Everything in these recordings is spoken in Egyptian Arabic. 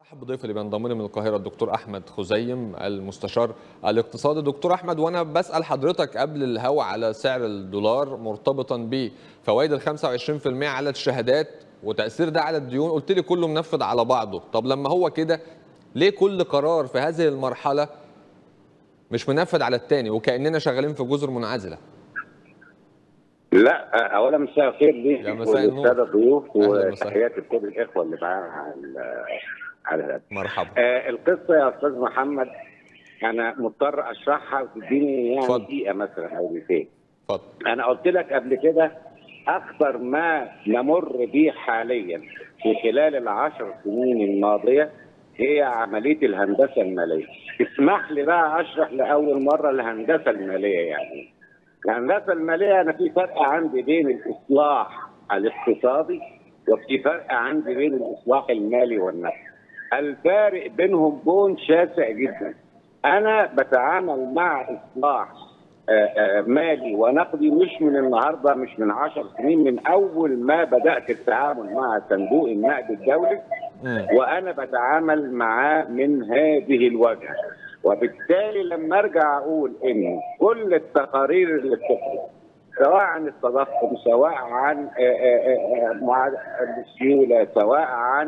بضيف اللي بينضم لي من القاهره الدكتور احمد خزيم المستشار الاقتصادي دكتور احمد وانا بسال حضرتك قبل الهوا على سعر الدولار مرتبطا بفوائد ال 25% على الشهادات وتاثير ده على الديون قلت لي كله منفذ على بعضه طب لما هو كده ليه كل قرار في هذه المرحله مش منفذ على الثاني وكاننا شغالين في جزر منعزله لا اولا مساء الخير يا ليك مساء النور. وللساده الضيوف أهلا وسهلا. وتحياتي لكل الاخوه اللي معانا على على الهاتف. مرحبا آه القصه يا استاذ محمد انا مضطر اشرحها وتديني يعني اتفضل. دقيقه مثلا او دقيقتين اتفضل انا قلت لك قبل كده اخطر ما نمر به حاليا في خلال العشر سنين الماضيه هي عمليه الهندسه الماليه. اسمح لي بقى اشرح لاول مره الهندسه الماليه يعني. الهندسه الماليه انا في فرق عندي بين الاصلاح الاقتصادي وفي فرق عندي بين الاصلاح المالي والنفسي. الفارق بينهم بون شاسع جدا. انا بتعامل مع اصلاح آه، آه، مالي ونقدي مش من النهارده مش من عشر سنين من اول ما بدات التعامل مع صندوق النقد الدولي مم. وانا بتعامل معاه من هذه الوجهه وبالتالي لما ارجع اقول ان كل التقارير اللي بتخرج سواء عن التضخم سواء عن آه، آه، آه، معاد- السيوله سواء عن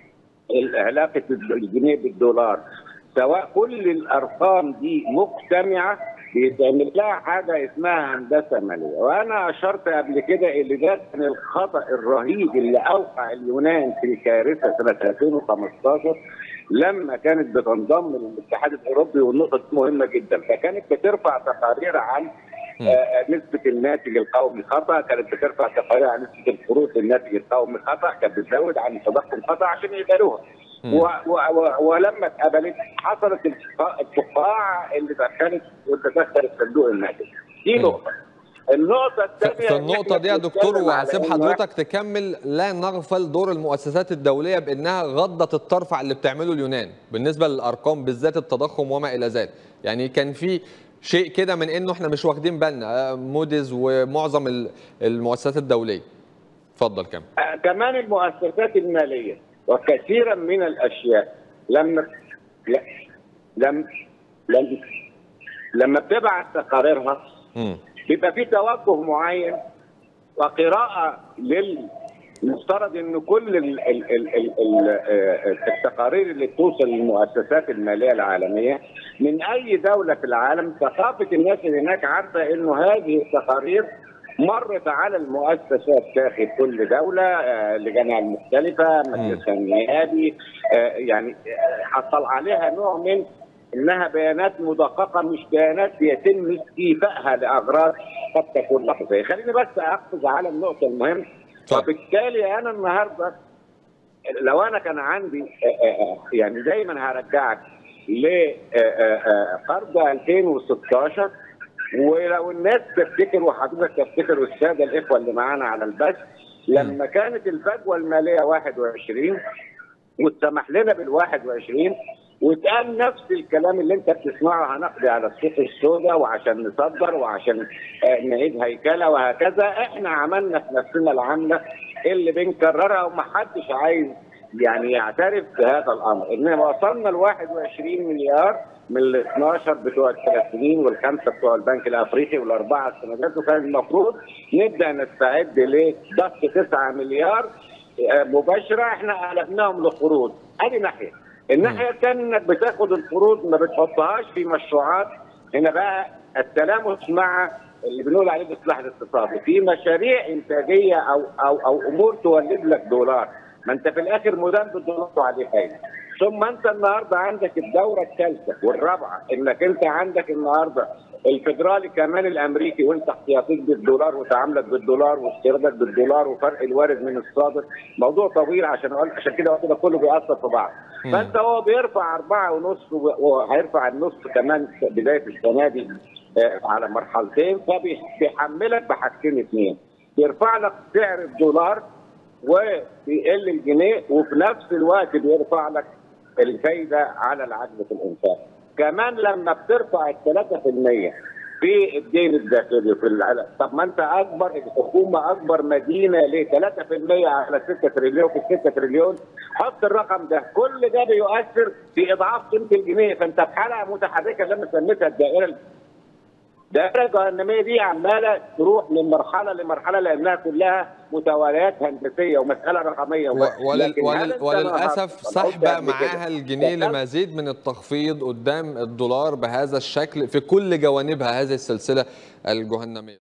علاقه الجنيه بالدولار سواء كل الارقام دي مجتمعه بيتعمل لها حاجه اسمها هندسه ماليه وانا اشرت قبل كده ان ده كان الخطا الرهيب اللي اوقع اليونان في الكارثه سنه 2015 لما كانت بتنضم للاتحاد الاوروبي والنقطه دي مهمه جدا فكانت بترفع تقارير عن مم. آه، نسبة الناتج القومي خطأ كانت بترفع تقارير عن نسبة القروض للناتج القومي خطأ كانت بتزود عن التضخم خطأ عشان يقبلوها مم. و و و ولما اتقبلت حصلت الفقاعة- الفقاعة اللي دخلت وتدخل الصندوق الناتج دي مم. نقطة النقطة في الثانية في إن النقطة إحنا دي يا دكتور بنتكلم على وهسيب إن حضرتك تكمل لا نغفل دور المؤسسات الدولية بأنها غضت الطرف على اللي بتعمله اليونان بالنسبة للأرقام بالذات التضخم وما إلى ذلك يعني كان في شيء كده من إنه إحنا مش واخدين بالنا آه، موديز ومعظم ال- المؤسسات الدولية اتفضل كمل آه، كمان المؤسسات المالية وكثيرا من الأشياء لما لا- لم لم لما بتبعت تقاريرها مم. بيبقى في توجه معين وقراءة للمفترض ان كل ال ال ال ال ال آه، التقارير اللي بتوصل للمؤسسات الماليه العالميه من اي دوله في العالم ثقافه الناس اللي هناك عارفه انه هذه التقارير مرت على المؤسسات داخل كل دوله آه، لجنها المختلفه مجلسها النيابي آه، يعني آه، حصل عليها نوع من انها بيانات مدققه مش بيانات يتم استيفائها لاغراض قد تكون لحظيه خليني بس اقفز على النقطه المهمه اتفضل. وبالتالي انا النهارده لو انا كان عندي آه، آه، يعني دايما هرجعك لقرض 2016 ولو الناس تفتكر وحضرتك تفتكر والساده الاخوه اللي معانا على البث لما كانت الفجوه الماليه 21 واتسمح لنا بال 21 واتقال نفس الكلام اللي انت بتسمعه هنقضي على السوق السوداء وعشان نصدر وعشان آه، نعيد هيكله وهكذا احنا عملنا في نفسنا العمله اللي بنكررها ومحدش عايز يعني يعترف بهذا الامر انما وصلنا ل 21 مليار من ال 12 بتوع الثلاث سنين والخمسه بتوع البنك الافريقي والاربعه السندات وكان المفروض نبدا نستعد لضخ 9 مليار آه، مباشره احنا قلبناهم لقروض ادي ناحيه الناحيه الثانيه انك بتاخد القروض ما بتحطهاش في مشروعات هنا بقى التلامس مع اللي بنقول عليه الاصلاح الاقتصادي في مشاريع انتاجيه او او او امور تولد لك دولار ما انت في الاخر مدان بالدولار وعليه فايده ثم انت النهارده عندك الدوره الثالثه والرابعه انك انت عندك النهارده الفدرالي كمان الامريكي وانت احتياطيك بالدولار وتعاملك بالدولار واستيرادك بالدولار وفرق الوارد من الصادر موضوع طويل عشان اقول عشان كده قلت لك كله بيأثر في بعض مم. فانت هو بيرفع أربعة ونص وهيرفع النص كمان في بدايه السنه دي آه، على مرحلتين فبيحملك بحاجتين اثنين بيرفع لك سعر الدولار وبيقل الجنيه وفي نفس الوقت بيرفع لك الفايده على العجز في الانفاق كمان لما بترفع ال 3% في الدين الداخلي في العالم طب ما انت اكبر الحكومه اكبر مدينه ليه 3% على 6 تريليون في 6 تريليون حط الرقم ده كل ده بيؤثر في اضعاف قيمه الجنيه فانت في حلقه متحركه لما سميتها الدائره الدائره الجهنميه دي عماله تروح من مرحله لمرحله لانها كلها متواليات هندسيه ومساله رقميه و- ولل لكن هل ولل انت وللاسف أنا قلت سحبه قبل كده، معاها الجنيه دخلت لمزيد من التخفيض قدام الدولار بهذا الشكل في كل جوانبها هذه السلسله الجهنميه